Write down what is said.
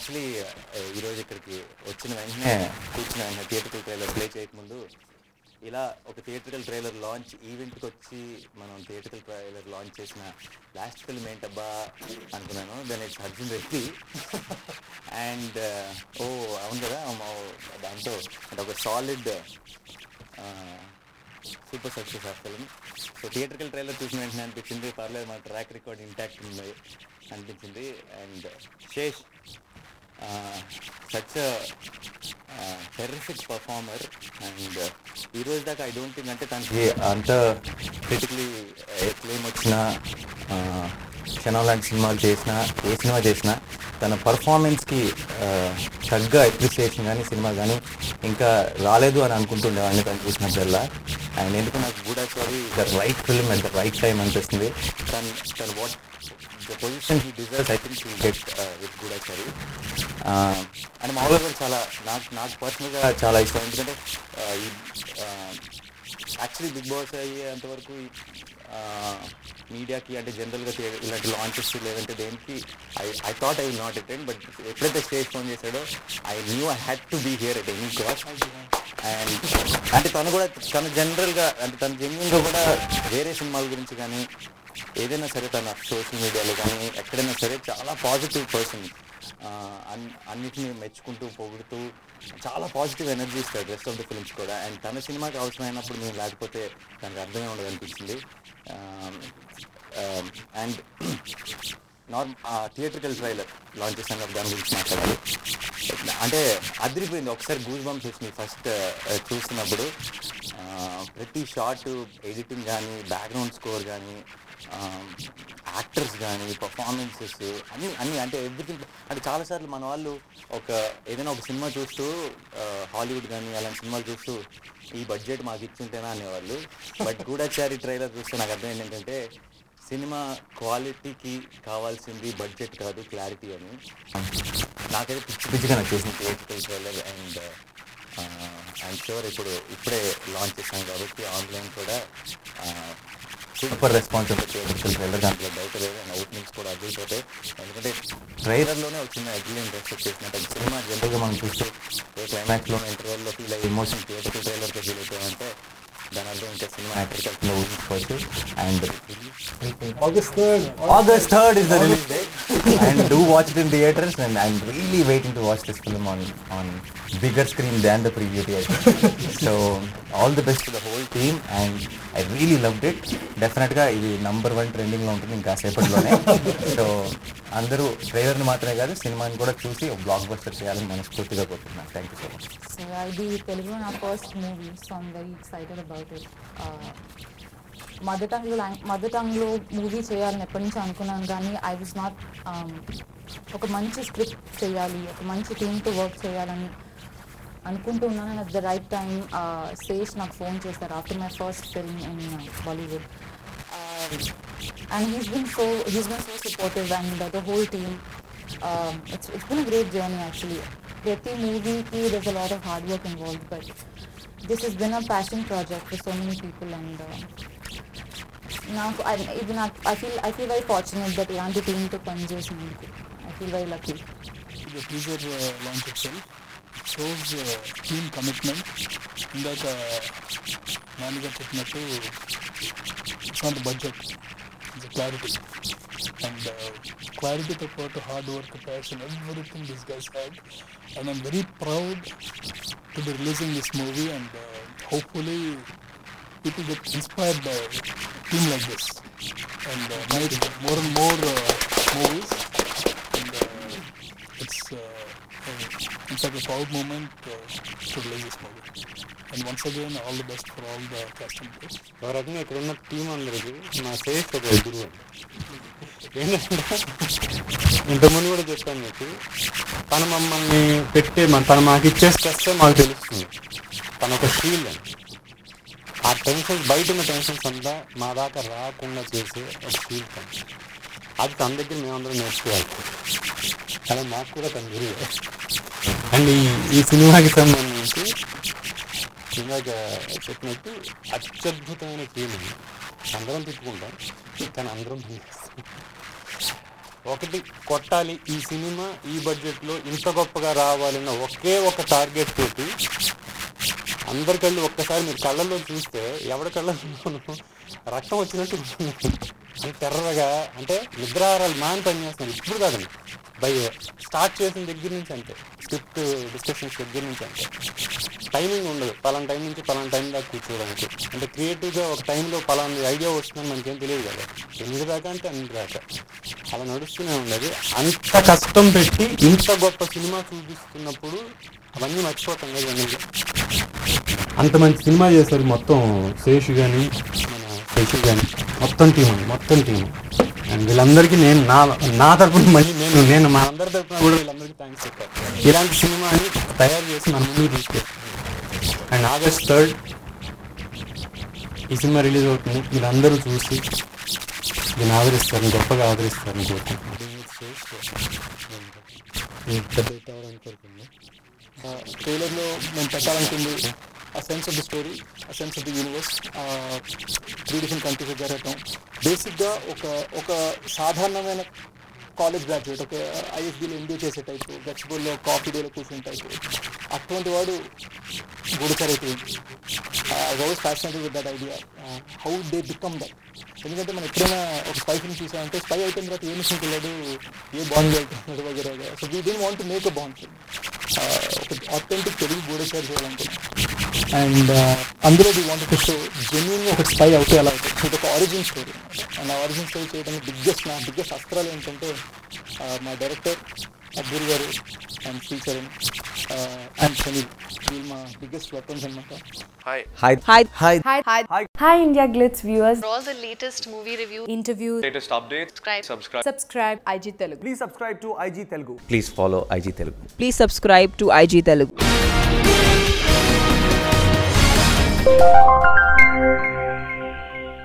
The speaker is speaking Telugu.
యాక్చువల్లీ ఈరోజు ఇక్కడికి వచ్చిన వెంటనే కూర్చున్న వెంటనే థియేటర్కల్ ట్రైలర్ ప్లే చేయకముందు ఇలా ఒక థియేటర్కల్ ట్రైలర్ లాంచ్ ఈవెంట్కి వచ్చి మనం థియేటర్కల్ ట్రైలర్ లాంచ్ చేసిన లాస్ట్ ఫిల్మ్ ఏంటబ్బా అనుకున్నాను then it's Arjun Reddy and ఓ అవును కదా మా- దాంతో అంటే ఒక సాలిడ్ సూపర్ సక్సెస్ ఆ ఫిల్మ్ సో థియేటర్కల్ ట్రైలర్ చూసిన వెంటనే అనిపించింది పర్లేదు మన ట్రాక్ రికార్డ్ ఇంటాక్ట్ ఉంది అనిపించింది and Sesh such terrific performer and ఈ రోజు దాకా ఐ డోంట్ థింక్ అంటే తనకి అంత క్రిటికలీ ఎక్లెయిమ్ వచ్చిన క్షణం లాంటి సినిమాలు చేసిన ఏ సినిమా చేసినా తన పర్ఫార్మెన్స్కి తగ్గ అప్రిసియేషన్ కానీ సినిమా కానీ ఇంకా రాలేదు అని అనుకుంటుండేవాడిని తను చూసినప్పుడల్లా అండ్ ఎందుకు నాకు Goodachari the right film at the right time అనిపిస్తుంది తను తను what the position he deserves I think he get with Goodachari and మామూలుగా కూడా చాలా నాకు నాకు పర్సనల్గా చాలా ఇష్టం ఎందుకంటే uh, ఈ యాక్చువల్లీ బిగ్ బాస్ అయ్యేంతవరకు మీడియాకి అంటే జనరల్గా ఇలాంటి లాంచెస్ లేదంటే దేనికి I I thought I will not attend but ఎప్పుడైతే స్టేజ్ ఫోన్ చేశాడో I knew I had to be here at any cost and అంటే తను కూడా తను జనరల్గా అంటే తను జెన్యున్గా కూడా వేరే సినిమాల గురించి కానీ ఏదైనా సరే తన సోషల్ మీడియాలో కానీ ఎక్కడైనా సరే చాలా పాజిటివ్ పర్సన్ అన్నిటిని మెచ్చుకుంటూ పొగుడుతూ చాలా పాజిటివ్ ఎనర్జీ ఇస్తాడు రెస్ట్ ఆఫ్ ద ఫిల్మ్స్ కూడా అండ్ తన సినిమాకి అవసరమైనప్పుడు మేము లేకపోతే దానికి అర్థమే ఉండదు అనిపించింది and norm theatrical trailer launch చేసాను కాబట్టి దాని గురించి మాట్లాడాలి అంటే అదిరిపోయింది ఒకసారి గూస్ బంప్స్ వచ్చినాయి ఫస్ట్ చూస్తున్నప్పుడు ఆ, ప్రతి షార్ట్ ఎడిటింగ్ కానీ బ్యాక్గ్రౌండ్ స్కోర్ కానీ యాక్టర్స్ కానీ పర్ఫార్మెన్సెస్ అన్ని అన్ని అంటే ఎవ్రీథింగ్ అంటే చాలాసార్లు మన వాళ్ళు ఒక ఏదైనా ఒక సినిమా చూస్తూ హాలీవుడ్ కానీ అలాంటి సినిమాలు చూస్తూ ఈ బడ్జెట్ మాకు ఇచ్చుంటేనా అనేవాళ్ళు బట్ గూఢాచారి ట్రైలర్ చూస్తే నాకు అర్థం ఏంటంటే సినిమా క్వాలిటీకి కావాల్సింది బడ్జెట్ కాదు క్లారిటీ అని నాకైతే పిచ్చి పిచ్చిగా నచ్చేసింది theatrical trailer and I'm sure ఇప్పుడు ఇప్పుడే లాంచ్ చేశాను కాబట్టి ఆన్లైన్ కూడా సూపర్ రెస్పాన్స్ ఉంటుంది థియేటికల్ ట్రైలర్ దాంట్లో డౌట్ లేదు అండ్ అవుట్నింగ్స్ కూడా అదిరిపోతాయి ఎందుకంటే ట్రైలర్లోనే వచ్చిన అగ్రిలెంట్ ఎక్స్పెక్ట్ చేసినట్టు సినిమా జనరల్గా మనం చూస్తే ఏ క్లైమాక్స్లోనే ఇంటర్వెల్లో ఫీల్ అయ్యి ఎమోషన్ థియేటికల్ ట్రైలర్తో ఫీల్ అవుతామంటే దాని అర్థం ఇంకా సినిమా యాక్టర్ కలిసిన ఊహించుకోవచ్చు and August 3rd. August 3rd is the release date. and do watch it in theaters. And I'm really waiting to watch this film on on bigger screen than the preview theater. so all the best to the whole team. And I really loved it. డెఫినెట్గా ఇది నంబర్ వన్ ట్రెండింగ్లో ఉంటుంది ఇంకా సేపట్లోనే సో అందరూ ట్రైలర్ని మాత్రమే కాదు సినిమాని కూడా చూసి ఒక బ్లాక్ బస్టర్ చేయాలని మనస్ఫూర్తిగా కోరుతున్నాను thank you so much So ఇది తెలుగులో నా first movie so I'm very excited about it mother టంగ్లో మదర్ టంగ్లో మూవీ చేయాలని ఎప్పటి నుంచి అనుకున్నాను కానీ ఐ వాజ్ నాట్ ఒక మంచి స్క్రిప్ట్ చేయాలి ఒక మంచి టీమ్తో వర్క్ చేయాలని అనుకుంటూ ఉన్నాను at the right time Sesh నాకు ఫోన్ చేశారు after my first film in Bollywood and he's been so he's been so supportive and the whole team it's it's been great journey actually ప్రతి మూవీకి there's a lot of hard work involve but this is been a passion project for so many people and నాకు I- ఇది నాకు I feel I feel very fortunate that ఇలాంటి టీంతో పనిచేసినందుకు I feel very lucky The teaser uh, launch itself shows uh, team commitment. ఇందాక నాన్నగారు చెప్పినట్టు it's not budget it's clarity and క్లారిటీతో పాటు hard work passion everything this guys had and I'm very proud to be releasing this movie and hopefully people get inspired by a team like this and uh, make more and more uh, movies. And uh, it's, uh, uh, it's like a proud moment uh, to release this movie. And once again, all the best for all the cast and crew. ఒక రకంగా ఇక్కడ ఉన్న టీం అందరికి నా సేఫ్ ఒక గురువు ఏంటంటే ఇంతకుముందు కూడా చెప్పాను మీకు తను మమ్మల్ని పెట్టే మన తను మాకు ఇచ్చే స్ట్రెస్ మాకు తెలుస్తుంది తను ఒక షీల్ అని ఆ టెన్షన్స్ బయట ఉన్న టెన్షన్స్ అంతా మా దాకా రాకుండా చేసే ఒక షీల్ తను అది తన దగ్గర మేమందరం నేర్చుకోవాలి కానీ మాకు కూడా తన గురువు అండ్ ఈ ఈ సినిమాకి సంబంధించి ఇందాక చెప్పినట్టు అత్యద్భుతమైన ఫీలింగ్ అందరం తిట్టుకుంటాం కానీ అందరం పనిచేస్తాం ఒకటి కొట్టాలి ఈ సినిమా ఈ బడ్జెట్లో ఇంత గొప్పగా రావాలన్న ఒకే ఒక టార్గెట్ తోటి అందరి కళ్ళు ఒక్కసారి మీరు కళ్ళల్లో చూస్తే ఎవరి కళ్ళల్లోనూ రక్తం వచ్చినట్టు ఉంటుంది. అంటే తెర్రగా అంటే నిద్రారాలు మాని పని చేస్తున్నారు ఇప్పుడు కాదండి బై స్టార్ట్ చేసిన దగ్గర నుంచి అంతే స్క్రిప్ట్ డిస్కషన్స్ దగ్గర నుంచి అంతే టైమింగ్ ఉండదు పలానా టైం నుంచి పలానా టైం దాకా కూర్చోవడానికి అంటే క్రియేటివ్గా ఒక టైంలో పలానా ఐడియా వస్తుందని మనకేం తెలియదు కదా ఎనిమిది దాకా అంటే అన్నిటి దాకా అలా నడుస్తూనే ఉండదు అంత కష్టం పెట్టి ఇంత గొప్ప సినిమా చూపిస్తున్నప్పుడు అవన్నీ మర్చిపోతాం కదా జనరల్గా అంత మంచి సినిమా చేశారు మొత్తం శేషు కానీ మన శశి కానీ మొత్తం టీం అండి మొత్తం టీం అండ్ వీళ్ళందరికీ నేను నా నా తరపున మళ్ళీ నేను నేను మా అందరి తరపున కూడా వీళ్ళందరికీ థ్యాంక్స్ చెప్పాను ఇలాంటి సినిమాని తయారు చేసి మన ముందుకు తీసుకొచ్చాను అండ్ ఆగస్ట్ థర్డ్ ఈ సినిమా రిలీజ్ అవుతుంది వీళ్ళందరూ చూసి దీన్ని ఆదరిస్తారని గొప్పగా ఆదరిస్తారని కోరుకుంటున్నాను పెద్ద హిట్ అవ్వాలని కోరుకుంటున్నాను ట్రైలర్లో నేను పెట్టాలనుకుంది ఆ సెన్స్ ఆఫ్ ది స్టోరీ ఆ sense of the universe three different countries జరగటం బేసిక్గా ఒక ఒక సాధారణమైన కాలేజ్ గ్రాడ్యుయేట్ ఒక ఐఎస్బీలో ఎంబీఏ చేసే టైపు గచ్చిబోల్లో కాఫీ డేలో కూర్చునే టైపు అటువంటి వాడు గూడచారు అయిపోయింది was fascinated with that idea how they become that ఎందుకంటే మనం ఎప్పుడైనా ఒక స్పై ఫిల్మ్ చూసామంటే స్పై అయిపోయిన తర్వాత ఏ మిషన్కి వెళ్ళాడు ఏ బాండ్ వెళ్తున్నాడు వగేరే so we didn't want make a Bond film ఒక ఆథెంటిక్ తెలుగు గూడచారు చేయాలనుకున్నాం అండ్ అందులో we want to show genuine ఒక స్పై అవుతే ఎలా అవుతుంది ఇది ఒక ఆరిజిన్ స్టోరీ అండ్ ఆ ఆరిజిన్ స్టోరీ చేయడానికి బిగ్గెస్ట్ నా బిగ్గెస్ట్ అస్త్రాలు ఏంటంటే uh, మా డైరెక్టర్ అబ్దుల్ గారు అండ్ శ్రీచరణ్ అండ్ సునీల్ వీళ్ళు మా బిగ్గెస్ట్ వెపన్స్ అనమాట hi Hi. Hi Hi. Hi. Hi, India Glitz viewers. For all the latest movie reviews, Interviews. latest updates, subscribe. subscribe. Subscribe IG Telugu. Please subscribe to IG Telugu. Please follow IG Telugu Please subscribe to IG Telugu.